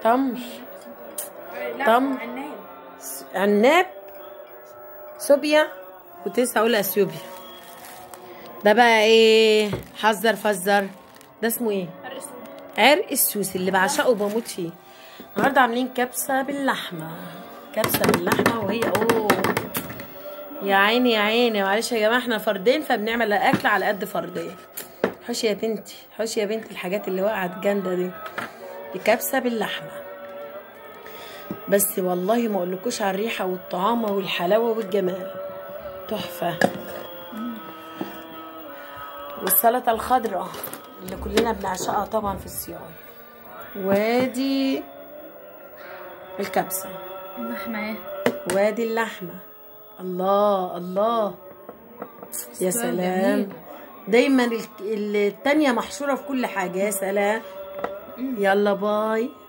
تمر لا طم. عناب عناب صوبيا كنت لسه هقول اثيوبيا ده بقى ايه حذر فزر ده اسمه ايه الرسوم عرق السوس اللي بعشقه وبموت فيه النهارده عاملين كبسه باللحمه كبسه باللحمه وهي اوه يا عيني يا عيني معلش يا جماعه احنا فردين فبنعمل الاكل على قد فردين حوشي يا بنتي حوشي يا بنتي الحاجات اللي وقعت جامده دي دي كبسه باللحمه بس والله ما اقولكوش على الريحه والطعامه والحلاوه والجمال تحفه والسلطه الخضراء اللي كلنا بنعشقها طبعا في الصيام وادي الكبسه اللحمة وادي اللحمه الله الله يا سلام دايما ال- التانية محشورة في كل حاجة يا سلام يلا باي